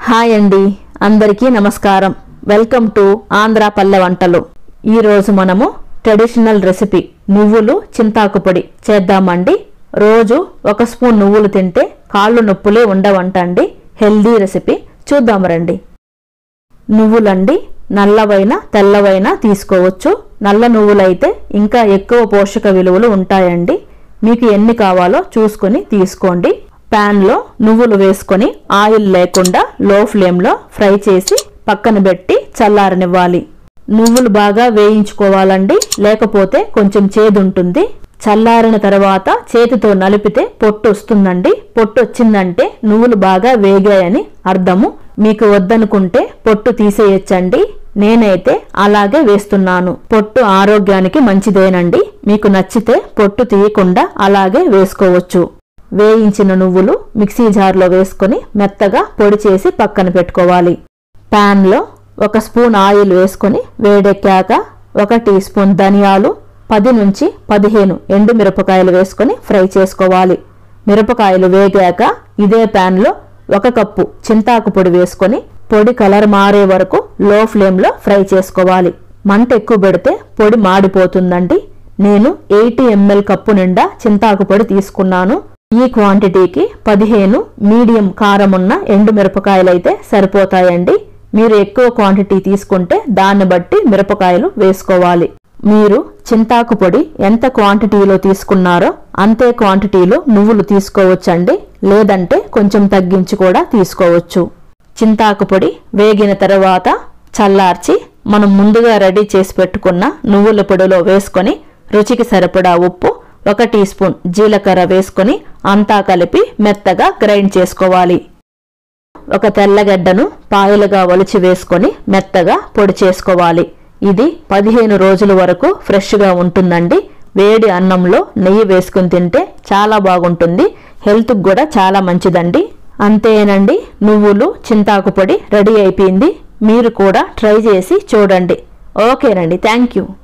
hi అండి అందరికీ నమస్కారం వెల్కమ్ టు ఆంధ్ర పల్లె వంటలు ఈరోజు మనము ట్రెడిషనల్ రెసిపీ నువ్వులు చింతాకు పొడి చేద్దామండి రోజు ఒక స్పూన్ నువ్వులు తింటే కాళ్ళు నొప్పులే ఉండవంటండి హెల్దీ రెసిపీ చూద్దాం రండి నువ్వులండి నల్లవైన తెల్లవైన తీసుకోవచ్చు నల్ల నువ్వులైతే ఇంకా ఎక్కువ పోషక విలువలు ఉంటాయండి మీకు ఎన్ని కావాలో చూసుకొని తీసుకోండి ప్యాన్లో నువ్వులు వేసుకొని ఆయిల్ లేకుండా లో ఫ్లేమ్లో ఫ్రై చేసి పక్కన పెట్టి చల్లారనివ్వాలి నువ్వులు బాగా వేయించుకోవాలండి లేకపోతే కొంచెం చేదుంటుంది చల్లారిన తర్వాత చేతితో నలిపితే పొట్టు వస్తుందండి పొట్టు వచ్చిందంటే నువ్వులు బాగా వేగాయని అర్థము మీకు వద్దనుకుంటే పొట్టు తీసేయచ్చండి నేనైతే అలాగే వేస్తున్నాను పొట్టు ఆరోగ్యానికి మంచిదేనండి మీకు నచ్చితే పొట్టు తీయకుండా అలాగే వేసుకోవచ్చు వేయించిన నువ్వులు మిక్సీ జార్లో వేసుకొని మెత్తగా పొడి చేసి పక్కన పెట్టుకోవాలి ప్యాన్లో ఒక స్పూన్ ఆయిల్ వేసుకొని వేడెక్కాక ఒక టీ స్పూన్ ధనియాలు పది నుంచి పదిహేను ఎండు మిరపకాయలు వేసుకొని ఫ్రై చేసుకోవాలి మిరపకాయలు వేగాక ఇదే ప్యాన్లో ఒక కప్పు చింతాకు పొడి వేసుకొని పొడి కలర్ మారే వరకు లో ఫ్లేమ్లో ఫ్రై చేసుకోవాలి మంట ఎక్కువ పెడితే పొడి మాడిపోతుందండి నేను ఎయిటీ ఎంఎల్ కప్పు నిండా చింతాకు పొడి తీసుకున్నాను ఈ క్వాంటిటీకి పదిహేను మీడియం కారం ఉన్న ఎండు మిరపకాయలైతే సరిపోతాయండి మీరు ఎక్కువ క్వాంటిటీ తీసుకుంటే దాన్ని బట్టి మిరపకాయలు వేసుకోవాలి మీరు చింతాకు పొడి ఎంత క్వాంటిటీలో తీసుకున్నారో అంతే క్వాంటిటీలో నువ్వులు తీసుకోవచ్చండి లేదంటే కొంచెం తగ్గించి కూడా తీసుకోవచ్చు చింతాకు పొడి వేగిన తర్వాత చల్లార్చి మనం ముందుగా రెడీ చేసి పెట్టుకున్న నువ్వుల పొడిలో వేసుకొని రుచికి సరిపడా ఉప్పు ఒక టీ స్పూన్ జీలకర్ర వేసుకొని అంతా కలిపి మెత్తగా గ్రైండ్ చేసుకోవాలి ఒక తెల్లగడ్డను పాయలుగా ఒలిచి వేసుకొని మెత్తగా పొడి చేసుకోవాలి ఇది పదిహేను రోజుల వరకు ఫ్రెష్గా ఉంటుందండి వేడి అన్నంలో నెయ్యి వేసుకుని తింటే చాలా బాగుంటుంది హెల్త్కి కూడా చాలా మంచిదండి అంతేనండి నువ్వులు చింతాకు పొడి రెడీ అయిపోయింది మీరు కూడా ట్రై చేసి చూడండి ఓకేనండి థ్యాంక్ యూ